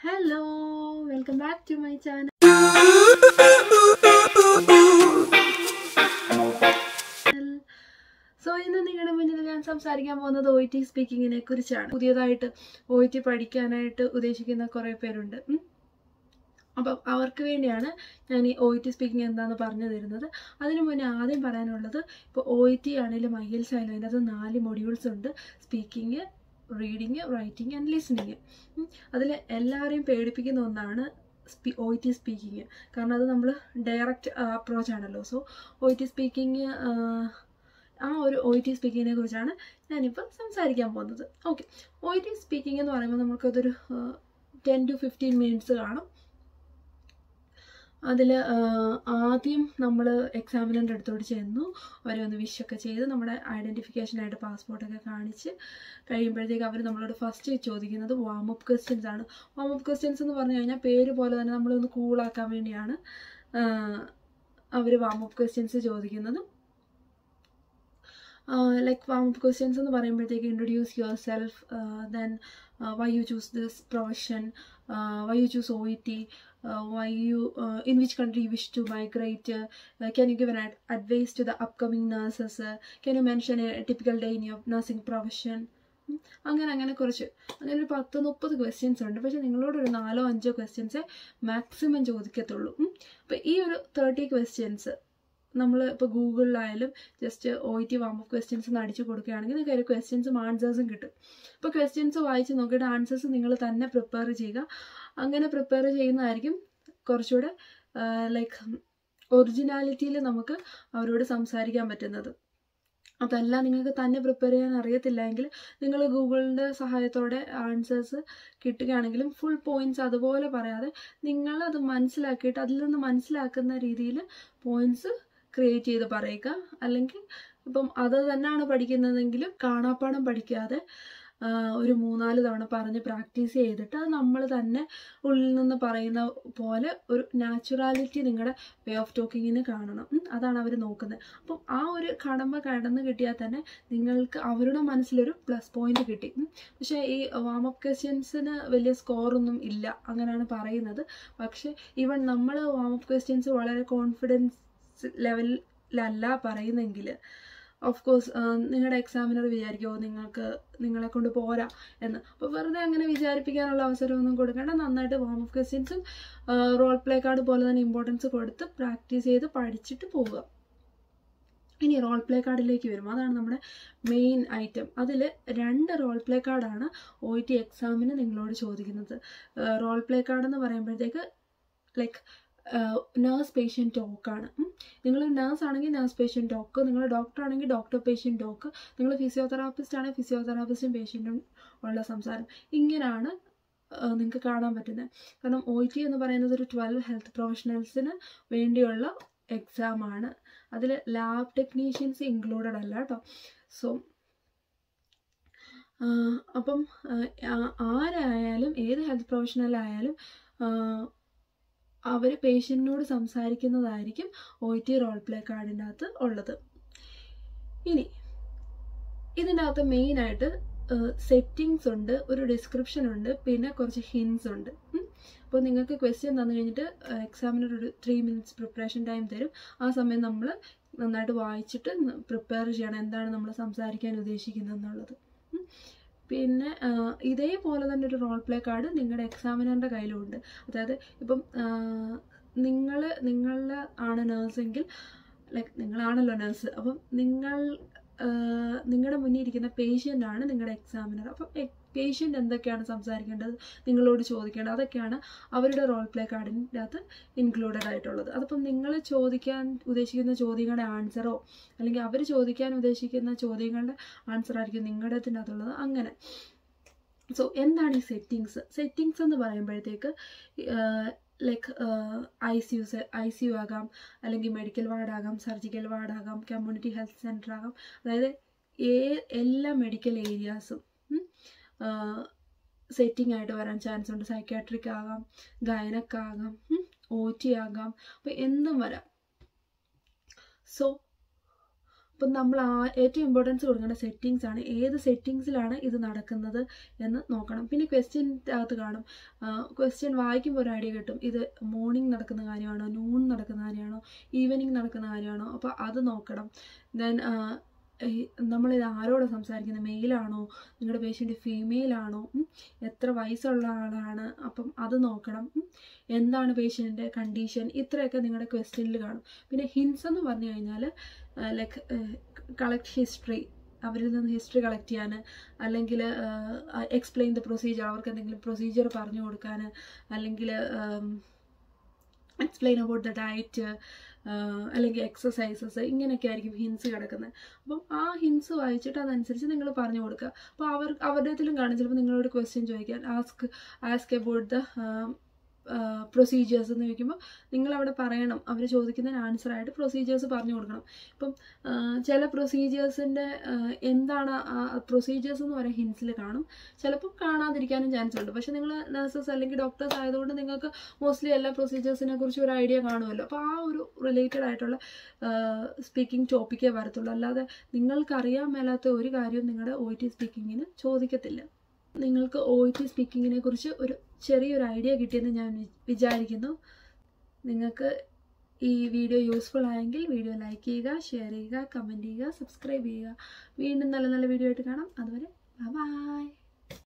Hello welcome back to my channel so ഇന്ന് നിങ്ങളുടെ മുന്നിൽ ഞാൻ സംസാരിക്കാൻ പോകുന്നത് ഒ ടി സ്പീക്കിങ്ങിനെ കുറിച്ചാണ് പുതിയതായിട്ട് ഒ ടി പഠിക്കാനായിട്ട് ഉദ്ദേശിക്കുന്ന കുറേ പേരുണ്ട് ഉം. അപ്പം അവർക്ക് വേണ്ടിയാണ് ഞാൻ ഈ ഒ ടി സ്പീക്കിംഗ് എന്താണെന്ന് പറഞ്ഞു തരുന്നത് അതിനു മുന്നേ ആദ്യം പറയാനുള്ളത് ഇപ്പോൾ ഒ ടി ആണെങ്കിലും ഐ എൽസ് ആയാലും അതിനകത്ത് നാല് മൊഡ്യൂൾസ് ഉണ്ട് speaking reading writing and listening അതിൽ എല്ലാവരെയും പേടിപ്പിക്കുന്ന ഒന്നാണ് സ്പീ ഒ ടി സ്പീക്കിങ് കാരണം അത് നമ്മൾ ഡയറക്റ്റ് അപ്രോച്ച് ആണല്ലോ സോ ഒ ടി സ്പീക്കിങ് ആ ഒരു ഒ ടി സ്പീക്കിങ്ങിനെ കുറിച്ചാണ് ഞാനിപ്പോൾ സംസാരിക്കാൻ പോകുന്നത് ഓക്കെ ഒ ടി സ്പീക്കിംഗ് എന്ന് പറയുമ്പോൾ നമുക്കതൊരു ടെൻ ടു ഫിഫ്റ്റീൻ മിനിറ്റ്സ് കാണും അതിൽ ആദ്യം നമ്മൾ എക്സാമിനറിൻ്റെ അടുത്തോട്ട് ചെന്നു അവരെ ഒന്ന് വിഷൊക്കെ ചെയ്ത് നമ്മുടെ ഐഡൻറ്റിഫിക്കേഷനായിട്ട് പാസ്പോർട്ടൊക്കെ കാണിച്ച് കഴിയുമ്പോഴത്തേക്ക് അവർ നമ്മളോട് ഫസ്റ്റ് ചോദിക്കുന്നത് വാം അപ്പ് ക്വസ്റ്റ്യൻസ് ആണ് വാം അപ്പ് ക്വസ്റ്റ്യൻസ് എന്ന് പറഞ്ഞു കഴിഞ്ഞാൽ പേര് പോലെ തന്നെ നമ്മളൊന്ന് കൂളാക്കാൻ വേണ്ടിയാണ് അവർ വാം അപ്പ് ക്വസ്റ്റ്യൻസ് ചോദിക്കുന്നത് ലൈക്ക് വാം അപ്പ് ക്വസ്റ്റ്യൻസ് എന്ന് പറയുമ്പോഴത്തേക്ക് introduce yourself then why you choose this profession why you choose O E T why you uh, in which country you wish to migrate uh, uh, can you give an ad- advice to the upcoming nurses uh, can you mention a, typical day in your nursing profession ഉം. അങ്ങനെ അങ്ങനെ കുറച്ച് അങ്ങനെ ഒരു പത്ത് മുപ്പത് questions ഉണ്ട് പക്ഷെ നിങ്ങളോട് ഒരു നാലോ അഞ്ചോ ക്വസ്റ്റ്യൻസേ മാക്സിമം ചോദിക്കത്തുള്ളൂ അപ്പം ഈ ഒരു തേർട്ടി ക്വസ്റ്റ്യൻസ് നമ്മൾ ഇപ്പോൾ ഗൂഗിളിലായാലും just O T warm up questions എന്ന് അടിച്ചു കൊടുക്കുകയാണെങ്കിൽ നിങ്ങൾക്ക് ഒരു ക്വസ്റ്റ്യൻസും ആൻസേഴ്സും കിട്ടും അപ്പോൾ ക്വസ്റ്റ്യൻസ് വായിച്ച് നോക്കിയിട്ട് ആൻസേഴ്സ് നിങ്ങൾ തന്നെ പ്രിപ്പയർ ചെയ്യുക അങ്ങനെ പ്രിപ്പയർ ചെയ്യുന്നതായിരിക്കും കുറച്ചുകൂടെ ലൈക്ക് ഒറിജിനാലിറ്റിയിൽ നമുക്ക് അവരോട് സംസാരിക്കാൻ പറ്റുന്നത് അതല്ല നിങ്ങൾക്ക് തന്നെ പ്രിപ്പയർ ചെയ്യാൻ അറിയത്തില്ലെങ്കിൽ നിങ്ങൾ ഗൂഗിളിൻ്റെ സഹായത്തോടെ ആൻസേഴ്സ് കിട്ടുകയാണെങ്കിലും ഫുൾ പോയിന്റ്സ് അതുപോലെ പറയാതെ നിങ്ങളത് മനസ്സിലാക്കിയിട്ട് അതിൽ നിന്ന് മനസ്സിലാക്കുന്ന രീതിയിൽ പോയിന്റ്സ് ക്രിയേറ്റ് ചെയ്ത് പറയുക അല്ലെങ്കിൽ ഇപ്പം അത് തന്നെയാണ് പഠിക്കുന്നതെങ്കിലും കാണാപ്പാടം പഠിക്കാതെ ഒരു മൂന്നാല് തവണ പറഞ്ഞ് പ്രാക്ടീസ് ചെയ്തിട്ട് അത് നമ്മൾ തന്നെ ഉള്ളിൽ നിന്ന് പറയുന്ന പോലെ ഒരു നാച്ചുറാലിറ്റി നിങ്ങളുടെ വേ ഓഫ് ടോക്കിങ്ങിന് കാണണം അതാണ് അവർ നോക്കുന്നത് അപ്പം ആ ഒരു കടമ കടന്ന് കിട്ടിയാൽ തന്നെ നിങ്ങൾക്ക് അവരുടെ മനസ്സിലൊരു പ്ലസ് പോയിന്റ് കിട്ടി പക്ഷേ ഈ വാം അപ്പ് ക്വസ്റ്റ്യൻസിന് വലിയ സ്കോറൊന്നും ഇല്ല അങ്ങനെയാണ് പറയുന്നത് പക്ഷേ ഈവൻ നമ്മൾ വാം അപ്പ് ക്വസ്റ്റ്യൻസ് വളരെ കോൺഫിഡൻസ് ലെവലിലല്ല പറയുന്നെങ്കിൽ ഓഫ് കോഴ്സ് നിങ്ങളുടെ എക്സാമിനർ വിചാരിക്കുമോ നിങ്ങൾക്ക് നിങ്ങളെ കൊണ്ട് പോരാ എന്ന് അപ്പോൾ വെറുതെ അങ്ങനെ വിചാരിപ്പിക്കാനുള്ള അവസരമൊന്നും കൊടുക്കേണ്ട നന്നായിട്ട് വാം ഓഫ് ക്വസ്റ്റ്യൻസും റോൾ പ്ലേ കാർഡ് പോലെ തന്നെ ഇമ്പോർട്ടൻസ് കൊടുത്ത് പ്രാക്ടീസ് ചെയ്ത് പഠിച്ചിട്ട് പോവുക ഇനി റോൾ പ്ലേ കാർഡിലേക്ക് വരും അതാണ് നമ്മുടെ മെയിൻ ഐറ്റം അതിൽ രണ്ട് റോൾ പ്ലേ കാർഡാണ് ഒ ടി എക്സാമിന് നിങ്ങളോട് ചോദിക്കുന്നത് റോൾ പ്ലേ കാർഡ് എന്ന് പറയുമ്പോഴത്തേക്ക് ലൈക്ക് നേഴ്സ് പേഷ്യൻ്റ് ടോക്കാണ് നിങ്ങൾ നേഴ്സ് ആണെങ്കിൽ നേഴ്സ് പേഷ്യൻ്റ് ടോക്ക് നിങ്ങൾ ഡോക്ടർ ആണെങ്കിൽ ഡോക്ടർ പേഷ്യൻ്റ് ടോക്ക് നിങ്ങൾ ഫിസിയോതെറാപ്പിസ്റ്റ് ആണെങ്കിൽ ഫിസിയോതെറാപ്പിസ്റ്റും പേഷ്യൻറ്റും ഉള്ള സംസാരം ഇങ്ങനെയാണ് നിങ്ങൾക്ക് കാണാൻ പറ്റുന്നത് കാരണം ഒ ടി എന്ന് പറയുന്നത് ഒരു ട്വൽവ് ഹെൽത്ത് പ്രൊഫഷണൽസിന് വേണ്ടിയുള്ള എക്സാമാണ് അതിൽ ലാബ് ടെക്നീഷ്യൻസ് ഇൻക്ലൂഡഡ് അല്ല കേട്ടോ സോ അപ്പം ആരായാലും ഏത് ഹെൽത്ത് പ്രൊഫഷണലായാലും അവർ പേഷ്യൻറ്റിനോട് സംസാരിക്കുന്നതായിരിക്കും ഒ ടി റോൾ പ്ലേ കാർഡിൻ്റെ അകത്ത് ഉള്ളത് ഇനി ഇതിൻ്റെ അകത്ത് മെയിനായിട്ട് സെറ്റിങ്സ് ഉണ്ട് ഒരു ഡിസ്ക്രിപ്ഷൻ ഉണ്ട് പിന്നെ കുറച്ച് ഹിൻസ് ഉണ്ട് അപ്പോൾ നിങ്ങൾക്ക് ക്വസ്റ്റ്യൻ തന്നു കഴിഞ്ഞിട്ട് എക്സാമിനർ ഒരു ത്രീ മിനിറ്റ്സ് പ്രിപ്പറേഷൻ ടൈം തരും ആ സമയം നമ്മൾ നന്നായിട്ട് വായിച്ചിട്ട് പ്രിപ്പയർ ചെയ്യണം എന്താണ് നമ്മൾ സംസാരിക്കാൻ ഉദ്ദേശിക്കുന്നത് എന്നുള്ളത് പിന്നെ ഇതേപോലെ തന്നെ ഒരു റോൾ പ്ലേ കാർഡ് നിങ്ങളുടെ എക്സാമിനറിൻ്റെ കയ്യിലുണ്ട് അതായത് ഇപ്പം നിങ്ങൾ നിങ്ങളുടെ ആണ് നേഴ്സെങ്കിൽ ലൈക്ക് നിങ്ങളാണല്ലോ നേഴ്സ് അപ്പം നിങ്ങൾ നിങ്ങളുടെ മുന്നിൽ ഇരിക്കുന്ന പേഷ്യൻ്റ് ആണ് നിങ്ങളുടെ എക്സാമിനർ അപ്പം പേഷ്യൻ്റ് എന്തൊക്കെയാണ് സംസാരിക്കേണ്ടത് നിങ്ങളോട് ചോദിക്കേണ്ടത് അതൊക്കെയാണ് അവരുടെ റോൾ പ്ലേ കാർഡിൻ്റെ അകത്ത് ഇൻക്ലൂഡഡ് ആയിട്ടുള്ളത് അതിപ്പം നിങ്ങൾ ചോദിക്കാൻ ഉദ്ദേശിക്കുന്ന ചോദ്യങ്ങളുടെ ആൻസറോ അല്ലെങ്കിൽ അവർ ചോദിക്കാൻ ഉദ്ദേശിക്കുന്ന ചോദ്യങ്ങളുടെ ആൻസർ ആയിരിക്കും നിങ്ങളുടെ അതിനകത്തുള്ളത് അങ്ങനെ സോ എന്താണ് ഈ സെറ്റിങ്സ് സെറ്റിങ്സ് എന്ന് പറയുമ്പോഴത്തേക്ക് like I C U I C U ആകാം അല്ലെങ്കിൽ മെഡിക്കൽ വാർഡാകാം സർജിക്കൽ വാർഡാകാം കമ്മ്യൂണിറ്റി ഹെൽത്ത് സെൻറ്റർ ആകാം അതായത് ഏ എല്ലാ മെഡിക്കൽ ഏരിയാസും സെറ്റിംഗ് ആയിട്ട് വരാൻ ചാൻസ് ഉണ്ട് സൈക്കാട്രിക് ആകാം ഗൈനക് ആകാം ഒ ടി ആകാം അപ്പോൾ എന്തും വരാം സോ അപ്പം നമ്മൾ ആ ഏറ്റവും ഇമ്പോർട്ടൻസ് കൊടുക്കേണ്ട സെറ്റിങ്സ് ആണ് ഏത് സെറ്റിങ്സിലാണ് ഇത് നടക്കുന്നത് എന്ന് നോക്കണം പിന്നെ ക്വസ്റ്റ്യൻ്റെ അകത്ത് കാണും ക്വസ്റ്റ്യൻ വായിക്കുമ്പോൾ ഒരു ഐഡിയ കിട്ടും ഇത് മോർണിംഗ് നടക്കുന്ന കാര്യമാണോ നൂൺ നടക്കുന്ന കാര്യമാണോ ഈവനിങ് നടക്കുന്ന കാര്യമാണോ അപ്പോൾ അത് നോക്കണം ദെൻ നമ്മളിത് ആരോട് സംസാരിക്കുന്നത് മെയിലാണോ നിങ്ങളുടെ പേഷ്യൻ്റ് ഫീമെയിൽ ആണോ ഉം, എത്ര വയസ്സുള്ള ആളാണ് അപ്പം അത് നോക്കണം ഉം, എന്താണ് പേഷ്യൻ്റെ കണ്ടീഷൻ ഇത്രയൊക്കെ നിങ്ങളുടെ ക്വസ്റ്റ്യനിൽ കാണും പിന്നെ ഹിൻസ് എന്ന് പറഞ്ഞു കഴിഞ്ഞാൽ ലൈക്ക് കളക്ട് ഹിസ്റ്ററി അവരിൽ നിന്ന് ഹിസ്റ്ററി കളക്ട് ചെയ്യാൻ അല്ലെങ്കിൽ എക്സ്പ്ലെയിൻ ദ പ്രൊസീജിയർ അവർക്ക് എന്തെങ്കിലും പ്രൊസീജിയർ പറഞ്ഞു കൊടുക്കാൻ അല്ലെങ്കിൽ എക്സ്പ്ലെയിൻ അബൌട്ട് ദ ഡയറ്റ് അല്ലെങ്കിൽ എക്സസൈസസ് ഇങ്ങനെയൊക്കെ ആയിരിക്കും ഹിൻസ് കിടക്കുന്നത് അപ്പം ആ ഹിൻസ് വായിച്ചിട്ട് അതനുസരിച്ച് നിങ്ങൾ പറഞ്ഞു കൊടുക്കുക അപ്പോൾ അവർ അവരുടെ ഇതിലും കാണും ചിലപ്പോൾ നിങ്ങളോട് ക്വസ്റ്റ്യൻ ചോദിക്കാൻ ask ask about the procedures എന്ന് ചോദിക്കുമ്പോൾ നിങ്ങൾ അവിടെ പറയണം അവർ ചോദിക്കുന്നതിന് ആൻസർ ആയിട്ട് പ്രൊസീജിയേഴ്സ് പറഞ്ഞു കൊടുക്കണം ഇപ്പം ആ, ചില പ്രൊസീജിയേഴ്സിൻ്റെ എന്താണ് പ്രൊസീജിയേഴ്സ് എന്ന് പറയുന്ന ഹിൻസിൽ കാണും ചിലപ്പം കാണാതിരിക്കാനും ചാൻസ് ഉണ്ട് പക്ഷെ നിങ്ങൾ നഴ്സസ് അല്ലെങ്കിൽ ഡോക്ടേഴ്സ് ആയതുകൊണ്ട് നിങ്ങൾക്ക് മോസ്റ്റ്ലി എല്ലാ പ്രൊസീജിയേഴ്സിനെ കുറിച്ച് ഒരു ഐഡിയ കാണുമല്ലോ അപ്പോൾ ആ ഒരു റിലേറ്റഡ് ആയിട്ടുള്ള സ്പീക്കിംഗ് ടോപ്പിക്കേ വരത്തുള്ളൂ അല്ലാതെ നിങ്ങൾക്ക് അറിയാൻ മേലാത്ത ഒരു കാര്യവും നിങ്ങളുടെ ഒ ടി സ്പീക്കിങ്ങിന് ചോദിക്കത്തില്ല നിങ്ങൾക്ക് ഒ ടി സ്പീക്കിങ്ങിനെ കുറിച്ച് ഒരു ചെറിയൊരു ഐഡിയ കിട്ടിയെന്ന് ഞാൻ വി- വിചാരിക്കുന്നു നിങ്ങൾക്ക് ഈ വീഡിയോ യൂസ്ഫുൾ ആയെങ്കിൽ വീഡിയോ ലൈക്ക് ചെയ്യുക ഷെയർ ചെയ്യുക കമൻറ്റ് ചെയ്യുക സബ്സ്ക്രൈബ് ചെയ്യുക വീണ്ടും നല്ല നല്ല വീഡിയോ ആയിട്ട് കാണാം അതുവരെ ബൈ